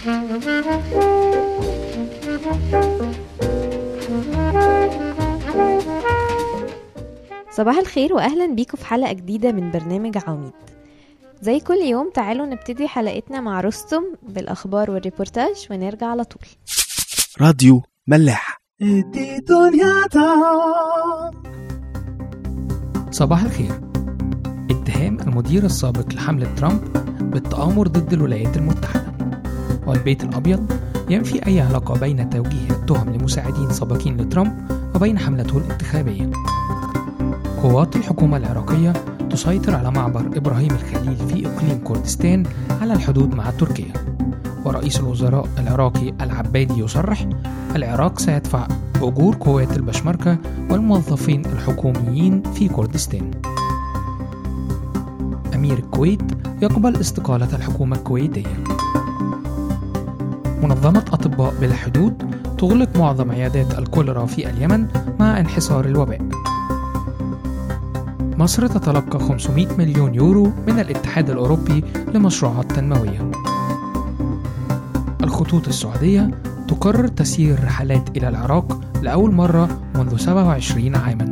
صباح الخير واهلا بيكم في حلقه جديده من برنامج عواميد زي كل يوم تعالوا نبتدي حلقتنا مع رستم بالاخبار والريبورتاج ونرجع على طول راديو ملاح صباح الخير اتهام المدير السابق لحملة ترامب بالتآمر ضد الولايات المتحدة والبيت الأبيض ينفي أي علاقة بين توجيه التهم لمساعدين سابقين لترامب وبين حملته الانتخابية قوات الحكومة العراقية تسيطر على معبر إبراهيم الخليل في إقليم كردستان على الحدود مع تركيا ورئيس الوزراء العراقي العبادي يصرح العراق سيدفع أجور قوات البشمركة والموظفين الحكوميين في كردستان أمير الكويت يقبل استقالة الحكومة الكويتية منظمة أطباء بلا حدود تغلق معظم عيادات الكوليرا في اليمن مع انحصار الوباء مصر تتلقى 500 مليون يورو من الاتحاد الأوروبي لمشروعات تنموية الخطوط السعودية تقرر تسيير رحلات إلى العراق لأول مرة منذ 27 عاماً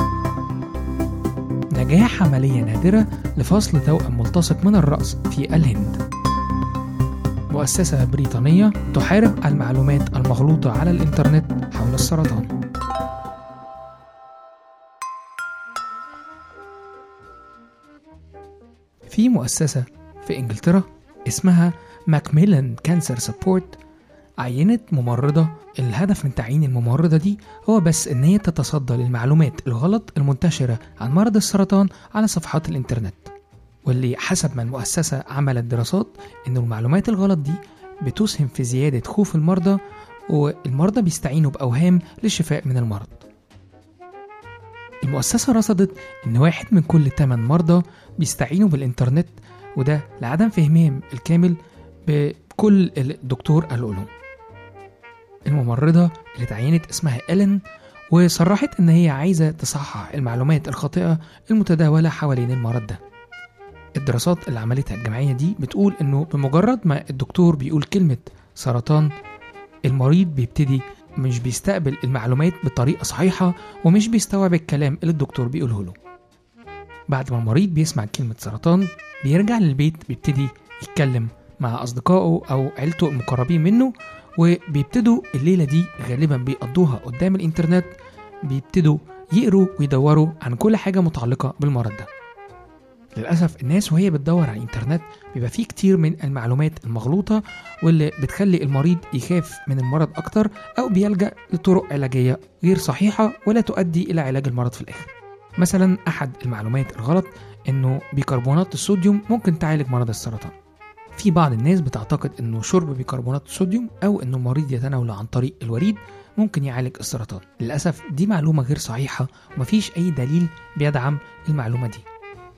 نجاح عملية نادرة لفصل توأم ملتصق من الرأس في الهند مؤسسة بريطانية تحارب المعلومات المغلوطة على الإنترنت حول السرطان في مؤسسة في إنجلترا اسمها ماكميلان كانسر سبورت عينت ممرضة الهدف من تعيين الممرضة دي هو بس إن هي تتصدى للمعلومات الغلط المنتشرة عن مرض السرطان على صفحات الإنترنت واللي حسب ما المؤسسة عملت دراسات إن المعلومات الغلط دي بتسهم في زيادة خوف المرضى والمرضى بيستعينوا بأوهام للشفاء من المرض المؤسسة رصدت إن واحد من كل 8 مرضى بيستعينوا بالإنترنت وده لعدم فهمهم الكامل بكل اللي الدكتور قاله لهم الممرضة اللي اتعينت اسمها إلين وصرحت إن هي عايزة تصحح المعلومات الخاطئة المتداولة حوالين المرض ده الدراسات اللي عملتها الجمعية دي بتقول إنه بمجرد ما الدكتور بيقول كلمة سرطان المريض بيبتدي مش بيستقبل المعلومات بطريقة صحيحة ومش بيستوعب الكلام اللي الدكتور بيقوله له بعد ما المريض بيسمع كلمة سرطان بيرجع للبيت بيبتدي يتكلم مع أصدقائه أو عيلته المقربين منه وبيبتدوا الليلة دي غالبا بيقضوها قدام الإنترنت بيبتدوا يقروا ويدوروا عن كل حاجة متعلقة بالمرض ده للأسف الناس وهي بتدور على الإنترنت بيبقى فيه كتير من المعلومات المغلوطة واللي بتخلي المريض يخاف من المرض أكتر أو بيلجأ لطرق علاجية غير صحيحة ولا تؤدي إلى علاج المرض في الآخر مثلا أحد المعلومات الغلط إنه بيكربونات الصوديوم ممكن تعالج مرض السرطان في بعض الناس بتعتقد إنه شرب بيكربونات الصوديوم أو إنه المريض يتناوله عن طريق الوريد ممكن يعالج السرطان للأسف دي معلومة غير صحيحة ومفيش أي دليل بيدعم المعلومة دي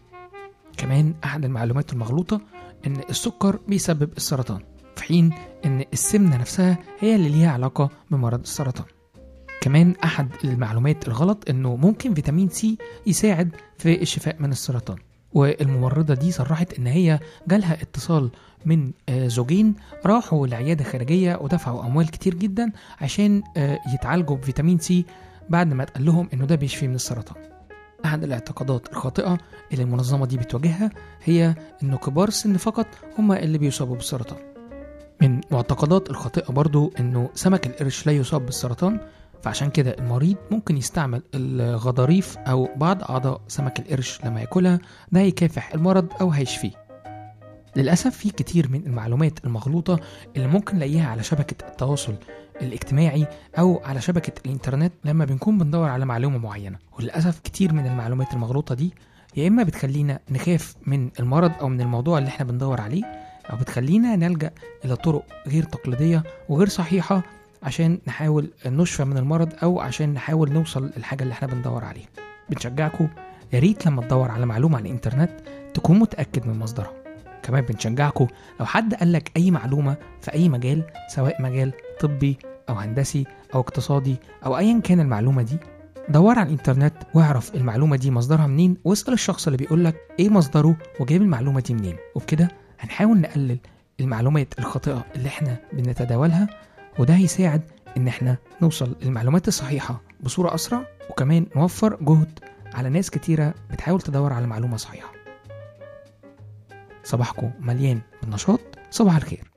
كمان أحد المعلومات المغلوطة إن السكر بيسبب السرطان في حين إن السمنة نفسها هي اللي ليها علاقة بمرض السرطان كمان أحد المعلومات الغلط إنه ممكن فيتامين سي يساعد في الشفاء من السرطان والممرضة دي صرحت إن هي جالها اتصال من آه، زوجين راحوا لعيادة خارجية ودفعوا أموال كتير جدا عشان آه، يتعالجوا بفيتامين سي بعد ما اتقال لهم إنه ده بيشفي من السرطان أحد الاعتقادات الخاطئة اللي المنظمة دي بتواجهها هي إنه كبار السن فقط هم اللي بيصابوا بالسرطان من معتقدات الخاطئة برضو إنه سمك القرش لا يصاب بالسرطان فعشان كده المريض ممكن يستعمل الغضاريف أو بعض أعضاء سمك القرش لما ياكلها ده هيكافح المرض أو هيشفيه للأسف في كتير من المعلومات المغلوطة اللي ممكن نلاقيها على شبكة التواصل الاجتماعي أو على شبكة الإنترنت لما بنكون بندور على معلومة معينة وللأسف كتير من المعلومات المغلوطة دي يا إما بتخلينا نخاف من المرض أو من الموضوع اللي احنا بندور عليه أو بتخلينا نلجأ إلى طرق غير تقليدية وغير صحيحة عشان نحاول نشفى من المرض أو عشان نحاول نوصل للحاجة اللي احنا بندور عليها بنشجعكم يا ريت لما تدور على معلومة على الإنترنت تكون متأكد من مصدرها كمان بنشجعكم لو حد قال لك أي معلومة في أي مجال سواء مجال طبي أو هندسي أو اقتصادي أو أيا كان المعلومة دي دور على الإنترنت واعرف المعلومة دي مصدرها منين واسأل الشخص اللي بيقول لك إيه مصدره وجايب المعلومة دي منين وبكده هنحاول نقلل المعلومات الخاطئة اللي احنا بنتداولها وده هيساعد ان احنا نوصل للمعلومات الصحيحة بصورة أسرع وكمان نوفر جهد على ناس كتيرة بتحاول تدور على معلومة صحيحة صباحكم مليان بالنشاط صباح الخير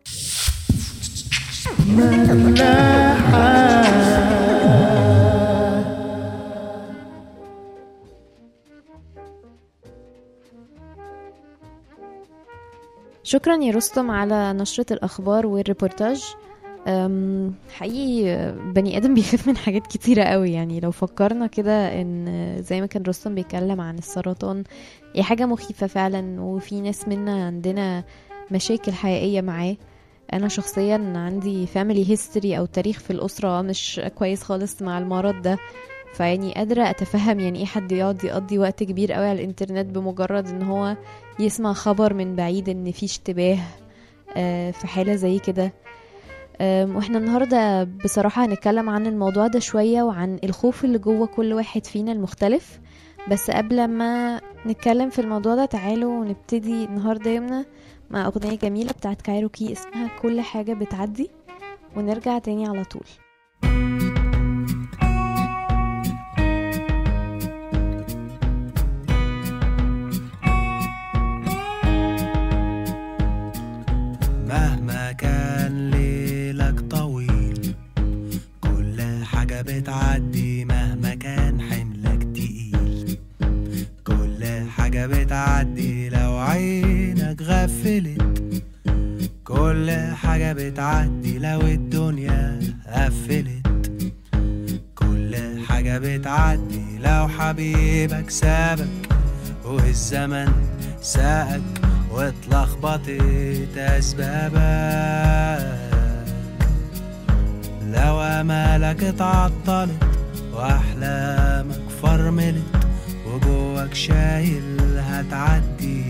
شكرا يا رستم على نشرة الأخبار والريبورتاج أم، حقيقي بني آدم بيخاف من حاجات كتيرة قوي يعني لو فكرنا كده إن زي ما كان رستم بيتكلم عن السرطان هي حاجة مخيفة فعلا وفي ناس منا عندنا مشاكل حقيقية معاه أنا شخصيا عندي فاميلي هيستوري أو تاريخ في الأسرة مش كويس خالص مع المرض ده فيعني قادرة أتفهم يعني إيه حد يقعد يقضي وقت كبير قوي على الإنترنت بمجرد إن هو يسمع خبر من بعيد إن في اشتباه آه، في حالة زي كده أم، واحنا النهاردة بصراحة هنتكلم عن الموضوع ده شوية وعن الخوف اللي جوه كل واحد فينا المختلف بس قبل ما نتكلم في الموضوع ده تعالوا نبتدي النهاردة يومنا مع أغنية جميلة بتاعت كايروكي اسمها كل حاجة بتعدي ونرجع تاني على طول مهما كان ليلك طويل كل حاجة بتعدي مهما كان حملك تقيل كل حاجة بتعدي لو عينك غفلت كل حاجة بتعدي لو الدنيا قفلت كل حاجة بتعدي لو حبيبك سابك والزمن ساقك واتلخبطت أسبابك لو أمالك اتعطلت وأحلامك فرملت وجواك شايل هتعدي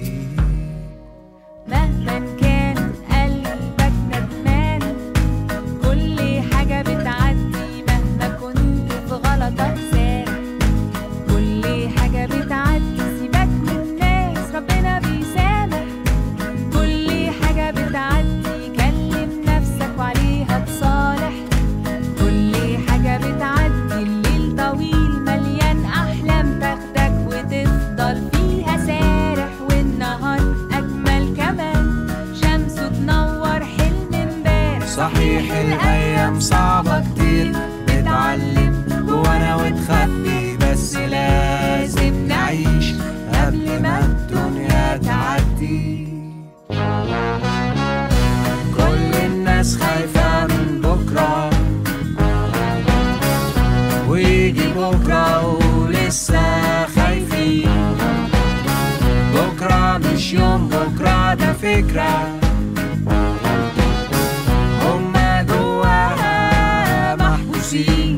مهما كان قلبك ندمان كل حاجة بتعدي مهما كنت في غلطك سارح كل حاجة بتعدي سيبك من الناس ربنا بيسامح كل حاجة بتعدي كلم نفسك وعليها تصالح كل حاجة بتعدي الليل طويل مليان أحلام تاخدك وتفضل فيها سارح والنهار أجمل كمان شمسه تنور حلم امبارح صحيح الأيام صعبة كتير بتعلم جوانا وتخبي بس لازم نعيش قبل ما الدنيا تعدي كل الناس خايفة من بكرة ويجي بكرة ولسه خايفين بكرة مش يوم بكرة ده فكرة هما جواها محبوسين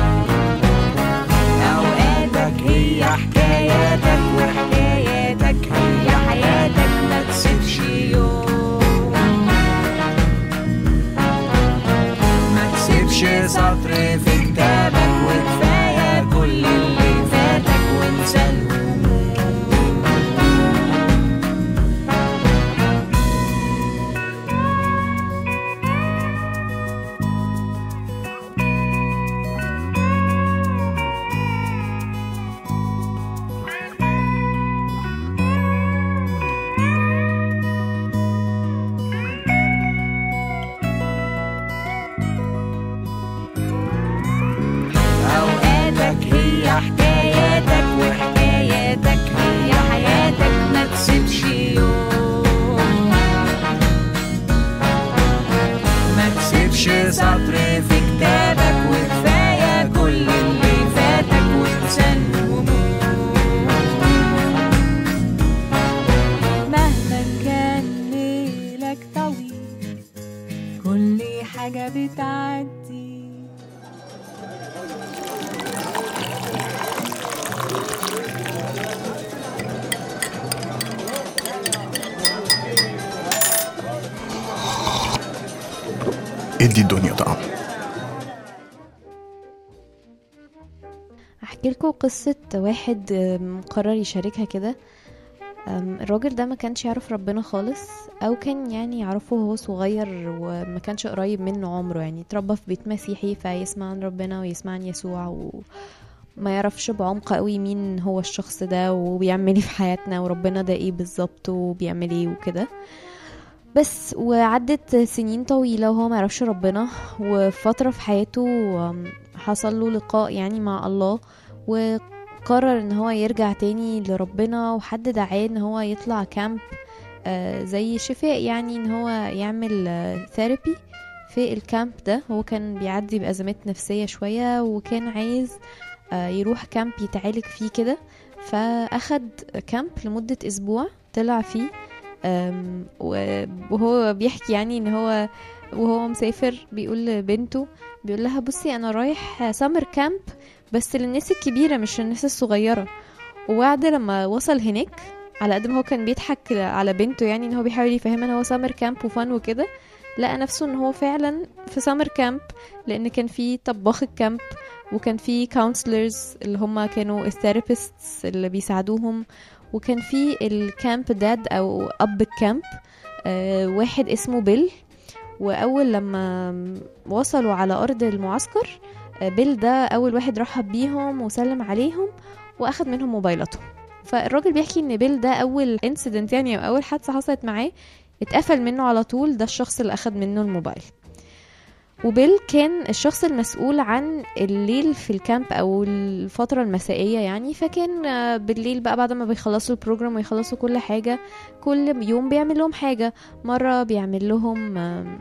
أوقاتك هي حكاياتك وحكاياتك هي حياتك ما تسيبش يوم ما تسيبش سطر في كتابك وكفاية كل اللي فاتك وانسى الهموم أوقاتك هي حكاياتك وحكاياتك هي حياتك ما تسيبش يوم ما تسيبش سطر في كتابك وكفاية كل اللي فاتك وانسى الهموم مهما كان ليلك طويل كل حاجة بتعدي ادي الدنيا طعم هحكي لكم قصة واحد آم، قرر يشاركها كده أم، الراجل ده ما كانش يعرف ربنا خالص او كان يعني يعرفه وهو صغير وما كانش قريب منه عمره يعني اتربى في بيت مسيحي فيسمع عن ربنا ويسمع عن يسوع وما يعرفش بعمق قوي مين هو الشخص ده وبيعمل ايه في حياتنا وربنا ده ايه بالظبط وبيعمل ايه وكده بس وعدت سنين طويلة وهو ما يعرفش ربنا وفترة في حياته أم، حصل له لقاء يعني مع الله وقرر ان هو يرجع تاني لربنا وحد دعاه ان هو يطلع كامب آه، زي شفاء يعني ان هو يعمل ثيرابي في الكامب ده هو كان بيعدي بأزمات نفسية شوية وكان عايز آه، يروح كامب يتعالج فيه كده فأخد كامب لمدة أسبوع طلع فيه أم، و- وهو بيحكي يعني ان هو وهو مسافر بيقول لبنته بيقول لها بصي انا رايح سمر كامب بس للناس الكبيرة مش للناس الصغيرة وبعد لما وصل هناك على قد ما هو كان بيضحك على بنته يعني ان هو بيحاول يفهمها ان هو سمر كامب وفن وكده لقى نفسه ان هو فعلا في سمر كامب لان كان في طباخ الكامب وكان في كونسلرز اللي هم كانوا الثيرابيستس اللي بيساعدوهم وكان في الكامب داد او اب الكامب آه واحد اسمه بيل واول لما وصلوا على ارض المعسكر آه، بيل ده اول واحد رحب بيهم وسلم عليهم واخد منهم موبايلاتهم فالراجل بيحكي ان بيل ده اول انسيدنت يعني او اول حادثه حصلت معاه اتقفل منه على طول ده الشخص اللي اخد منه الموبايل وبيل كان الشخص المسؤول عن الليل في الكامب او الفتره المسائيه يعني فكان آه، بالليل بقى بعد ما بيخلصوا البروجرام ويخلصوا كل حاجه كل يوم بيعمل لهم حاجه مره بيعمل لهم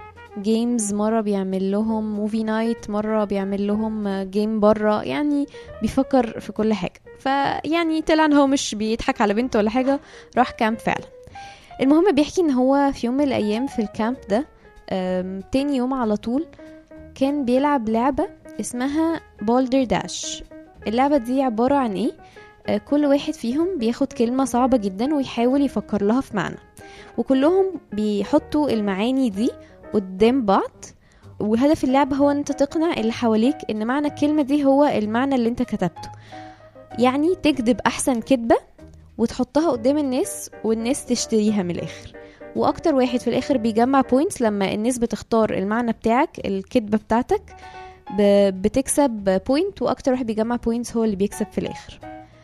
جيمز مره بيعمل لهم موفي نايت مره بيعمل لهم جيم بره يعني بيفكر في كل حاجه فيعني طلع ان هو مش بيضحك على بنته ولا حاجه راح كامب فعلا المهم بيحكي ان هو في يوم من الايام في الكامب ده آم، تاني يوم على طول كان بيلعب لعبة اسمها بولدر داش اللعبة دي عبارة عن ايه آه، كل واحد فيهم بياخد كلمة صعبة جدا ويحاول يفكر لها في معنى وكلهم بيحطوا المعاني دي قدام بعض وهدف اللعبة هو ان انت تقنع اللي حواليك ان معنى الكلمة دي هو المعنى اللي انت كتبته يعني تكذب احسن كذبة وتحطها قدام الناس والناس تشتريها من الاخر واكتر واحد في الاخر بيجمع بوينتس لما الناس بتختار المعنى بتاعك الكذبة بتاعتك ب- بتكسب بوينت واكتر واحد بيجمع بوينتس هو اللي بيكسب في الاخر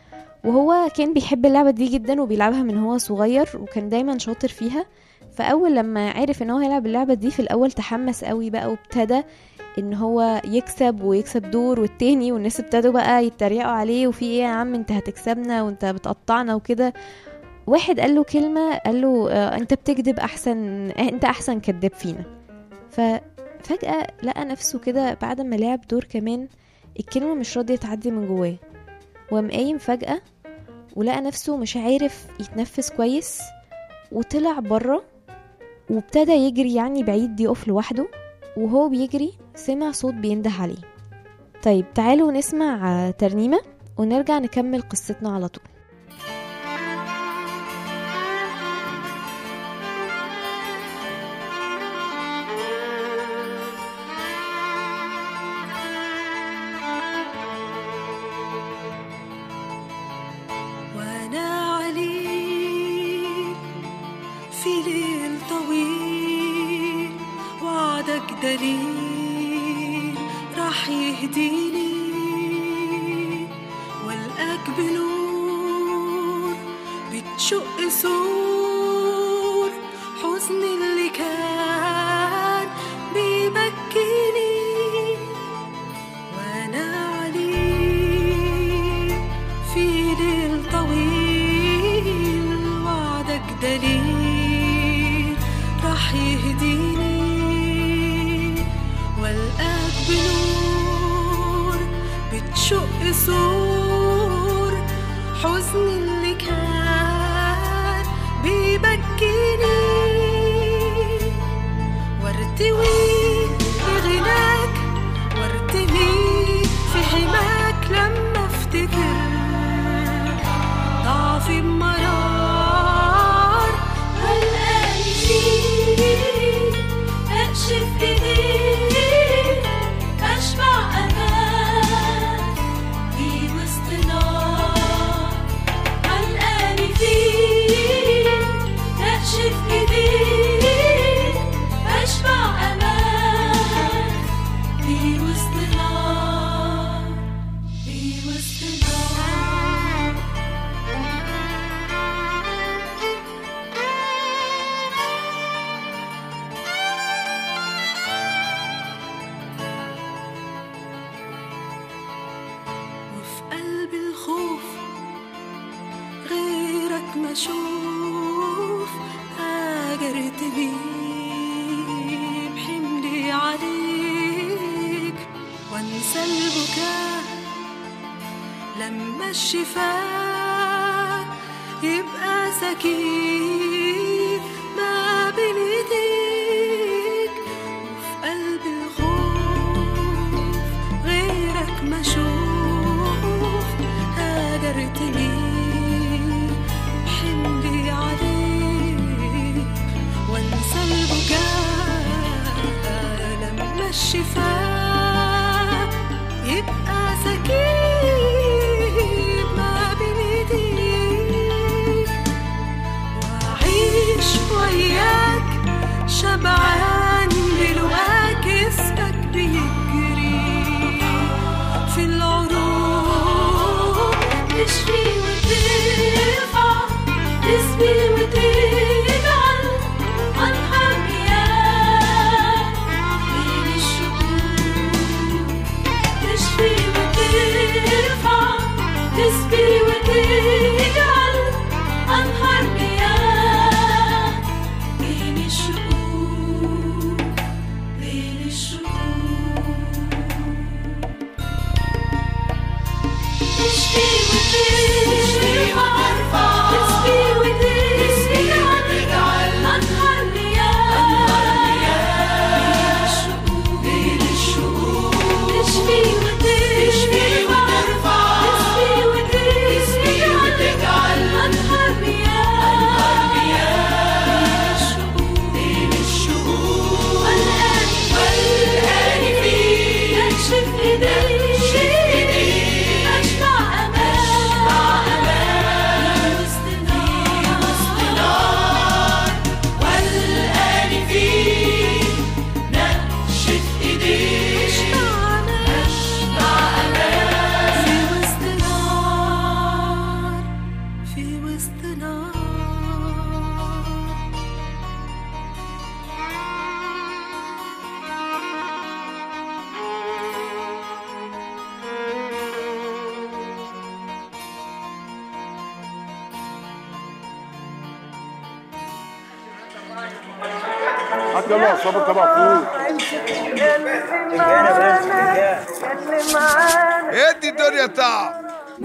وهو كان بيحب اللعبة دي جدا وبيلعبها من هو صغير وكان دايما شاطر فيها فاول لما عرف ان هو هيلعب اللعبة دي في الاول تحمس قوي بقى وابتدى ان هو يكسب ويكسب دور والتاني والناس ابتدوا بقى يتريقوا عليه وفي ايه يا عم انت هتكسبنا وانت بتقطعنا وكده واحد قال له كلمة قال له آه انت بتكذب احسن آه، انت احسن كذاب فينا ففجأة لقى نفسه كده بعد ما لعب دور كمان الكلمة مش راضية تعدي من جواه وقام قايم فجأة ولقى نفسه مش عارف يتنفس كويس وطلع بره وابتدى يجري يعني بعيد يقف لوحده وهو بيجري سمع صوت بينده عليه طيب تعالوا نسمع آه، ترنيمة ونرجع نكمل قصتنا على طول وانا عليك في ليل طويل وعدك دليل راح يهديني والقاك بنور بتشق سور حزن اللي كان بيبكيني وانا عليك في ليل طويل وعدك دليل راح يهديني والقاك بنور بتشق سور حزن اللي كان بيبكيني وارتوي بغناك وارتمي في حماك لما افتكر ضعفي بمرار والقاني فيك اكشف ايديك اشبع امان في وسط نار علقاني فيك وانسى البكاء لما الشفاء يبقى سكين ما بين ايديك وفي قلب الخوف غيرك ما اشوف هاجرت ليه حملي عليك وانسى البكاء لما الشفاء يبقى سكين ما بين ايديك واعيش وياك شبعان بلقاك اسمك بيجري في العروق تشفي وترفع تسبي وتجعل أنهار مياه بين الشهور تشفي وترفع تسبي وتجعل أنهار مياه بين الشهور بين الشهور تشفي وترفع تسبي وتجعل أنهار مياه بين الشهور تشفي وترفع تسبي وتجعل أنهار مياه بين الشهور والآن والآن فيك اكشف ايديك اشبع امان وسط نار والآن فيك نكشف ايديك اشبع امان في وسط نار في وسط نار حتى يلا صابر تبع فوق ادي الدنيا تعب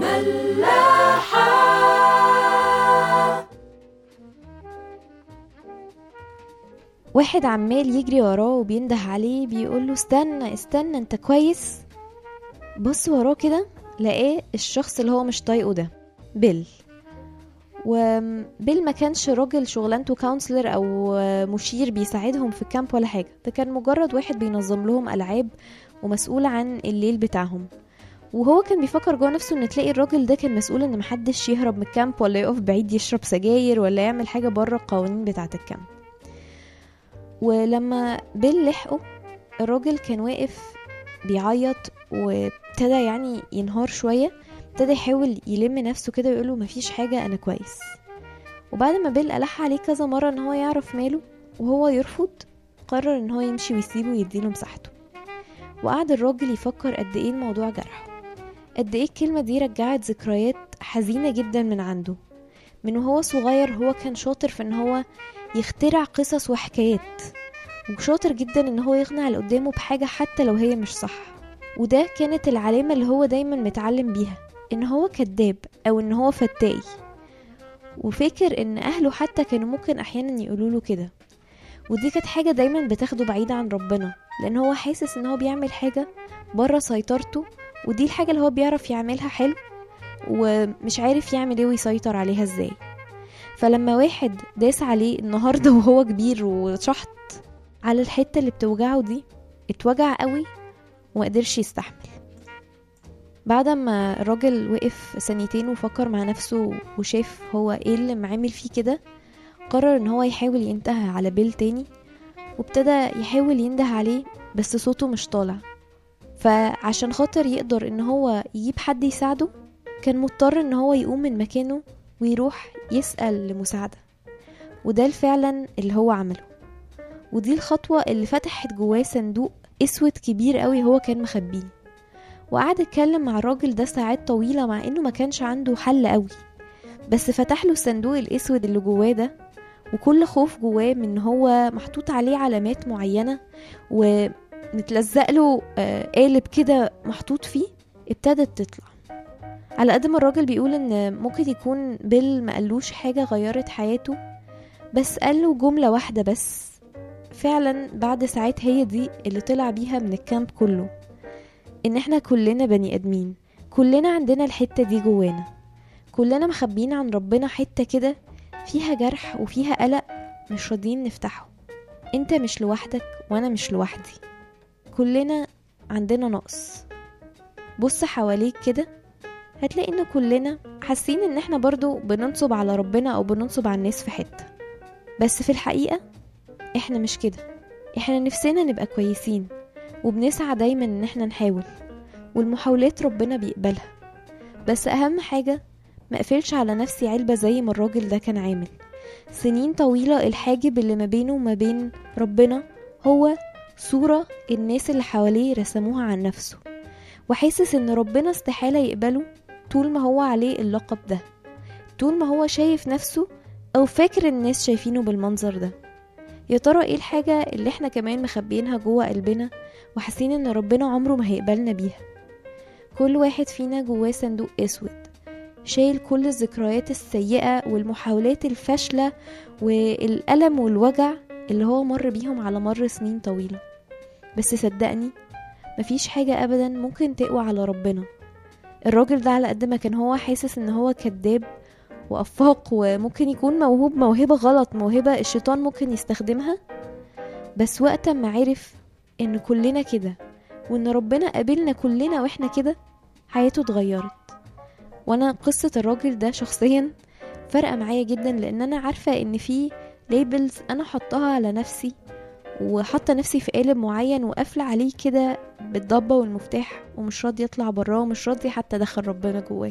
واحد عمال يجري وراه وبينده عليه بيقول له استنى استنى انت كويس بص وراه كده لقاه الشخص اللي هو مش طايقه ده بيل وبيل ما كانش راجل شغلانته كونسلر او مشير بيساعدهم في الكامب ولا حاجه ده كان مجرد واحد بينظم لهم العاب ومسؤول عن الليل بتاعهم وهو كان بيفكر جوه نفسه ان تلاقي الراجل ده كان مسؤول ان محدش يهرب من الكامب ولا يقف بعيد يشرب سجاير ولا يعمل حاجه بره القوانين بتاعه الكامب ولما بيل لحقه الراجل كان واقف بيعيط وابتدى يعني ينهار شوية ابتدى يحاول يلم نفسه كده ويقوله مفيش حاجة أنا كويس وبعد ما بيل ألح عليه كذا مرة إن هو يعرف ماله وهو يرفض قرر إن هو يمشي ويسيبه ويديله مساحته وقعد الراجل يفكر قد إيه الموضوع جرحه قد إيه الكلمة دي رجعت ذكريات حزينة جدا من عنده من وهو صغير هو كان شاطر في إن هو يخترع قصص وحكايات وشاطر جدا ان هو يقنع اللي قدامه بحاجة حتى لو هي مش صح وده كانت العلامة اللي هو دايما متعلم بيها ان هو كذاب او ان هو فتاي وفاكر ان اهله حتى كانوا ممكن احيانا يقولوا له كده ودي كانت حاجة دايما بتاخده بعيد عن ربنا لان هو حاسس ان هو بيعمل حاجة بره سيطرته ودي الحاجة اللي هو بيعرف يعملها حلو ومش عارف يعمل ايه ويسيطر عليها ازاي فلما واحد داس عليه النهارده وهو كبير وشحط على الحته اللي بتوجعه دي اتوجع قوي ومقدرش يستحمل بعد ما الراجل وقف ثانيتين وفكر مع نفسه وشاف هو ايه اللي معامل فيه كده قرر ان هو يحاول ينتهي على بيل تاني وابتدى يحاول ينده عليه بس صوته مش طالع فعشان خاطر يقدر ان هو يجيب حد يساعده كان مضطر ان هو يقوم من مكانه ويروح يسأل لمساعدة وده فعلا اللي هو عمله ودي الخطوة اللي فتحت جواه صندوق اسود كبير قوي هو كان مخبيه وقعد اتكلم مع الراجل ده ساعات طويلة مع انه ما كانش عنده حل قوي بس فتح له الصندوق الاسود اللي جواه ده وكل خوف جواه من ان هو محطوط عليه علامات معينة ومن متلزق له آه، قالب كده محطوط فيه ابتدت تطلع على قد ما الراجل بيقول ان ممكن يكون بيل ما قالوش حاجة غيرت حياته بس قاله جملة واحدة بس فعلا بعد ساعات هي دي اللي طلع بيها من الكامب كله ان احنا كلنا بني ادمين كلنا عندنا الحتة دي جوانا كلنا مخبيين عن ربنا حتة كده فيها جرح وفيها قلق مش راضيين نفتحه انت مش لوحدك وانا مش لوحدي كلنا عندنا نقص بص حواليك كده هتلاقي ان كلنا حاسين ان احنا برضو بننصب على ربنا او بننصب على الناس في حتة بس في الحقيقة احنا مش كده احنا نفسنا نبقى كويسين وبنسعى دايما ان احنا نحاول والمحاولات ربنا بيقبلها بس اهم حاجة ما اقفلش على نفسي علبة زي ما الراجل ده كان عامل سنين طويلة الحاجب اللي ما بينه وما بين ربنا هو صورة الناس اللي حواليه رسموها عن نفسه وحاسس ان ربنا استحالة يقبله طول ما هو عليه اللقب ده طول ما هو شايف نفسه او فاكر الناس شايفينه بالمنظر ده يا ترى ايه الحاجة اللي احنا كمان مخبيينها جوه قلبنا وحاسين ان ربنا عمره ما هيقبلنا بيها كل واحد فينا جواه صندوق اسود شايل كل الذكريات السيئة والمحاولات الفاشلة والألم والوجع اللي هو مر بيهم على مر سنين طويلة بس صدقني مفيش حاجة أبدا ممكن تقوى على ربنا الراجل ده على قد ما كان هو حاسس ان هو كذاب وأفاق وممكن يكون موهوب موهبة غلط موهبة الشيطان ممكن يستخدمها بس وقت ما عرف ان كلنا كده وان ربنا قابلنا كلنا واحنا كده حياته اتغيرت وانا قصة الراجل ده شخصيا فرقة معايا جدا لان انا عارفة ان في ليبلز انا حطها على نفسي وحاطة نفسي في قالب معين وقافلة عليه كده بالضبة والمفتاح ومش راضية اطلع براه ومش راضية حتى ادخل ربنا جواه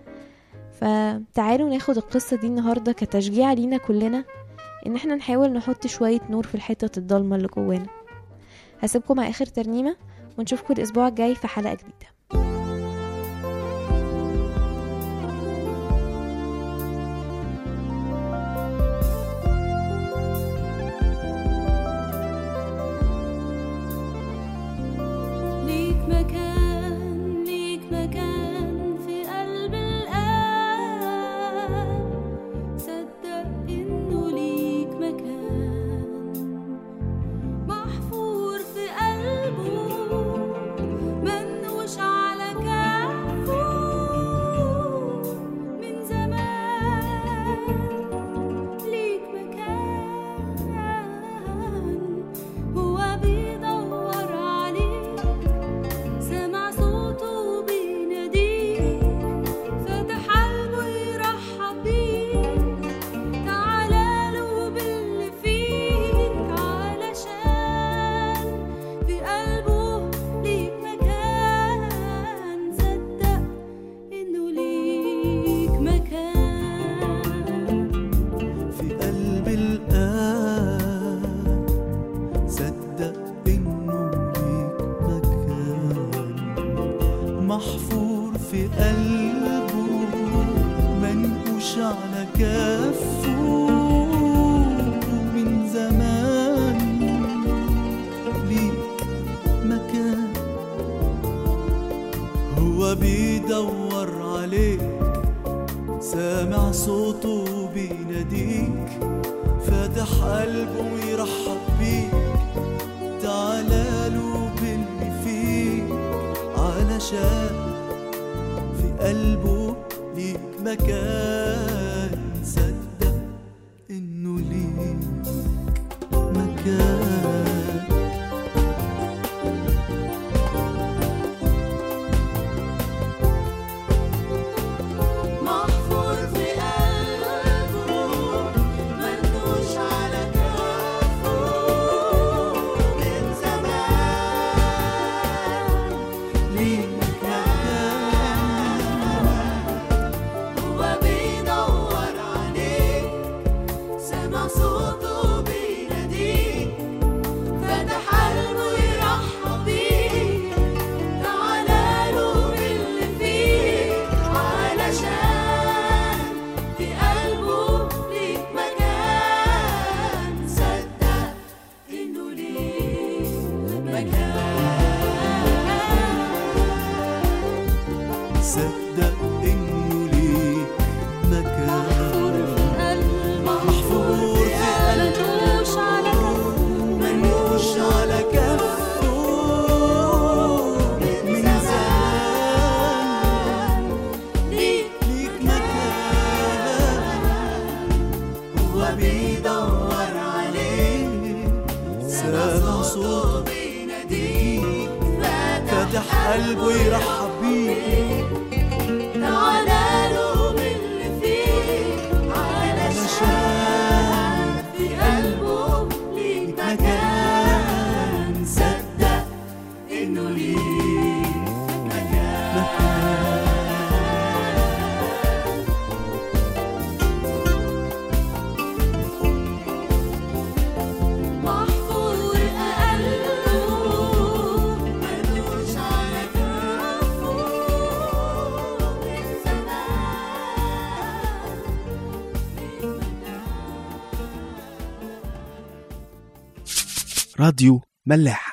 فتعالوا ناخد القصة دي النهاردة كتشجيع لينا كلنا ان احنا نحاول نحط شوية نور في الحتة الضلمة اللي جوانا هسيبكم مع اخر ترنيمة ونشوفكم الاسبوع الجاي في حلقة جديدة ليك مكان ليك مكان في قلب الآن صدق إنه ليك مكان محفور في قلبه منوش على كفه من زمان ليك مكان هو بيدور عليك سمع صوته بيناديك فتح قلبه يرحب بيك تعالى له باللي فيك علشان في قلبه ليك مكان صدق انه ليك مكان في قلب الآن صدق إنه ليك مكان محفور في قلبه منقوش على كفه من زمان ليك مكان هو بيدور عليك سامع صوته بيناديك فاتح قلبه ويرحب بيك تعالى له باللي فيك علشان في قلبه ليك مكان صدق انه ليك مكان محفور في قلبه منوش على كفه من زمان ليك مكان هو بيدور عليك سمع صوته بيناديك فتح قلبه يرحب بيك تعالى له باللي فيك علشان في قلبه ليك مكان صدق انه ليك مكان صدق إنه ليك مكان محفور في قلبه منوش على كفه ميزان ليك مكان هو بيدور عليه سامع صوته بيناديك فاتح قلبه يرحب بيك علشان في قلبه ليك مكان صدق انه ليك مكان محفور قلبه ملوش على كفه من زمان راديو ملاح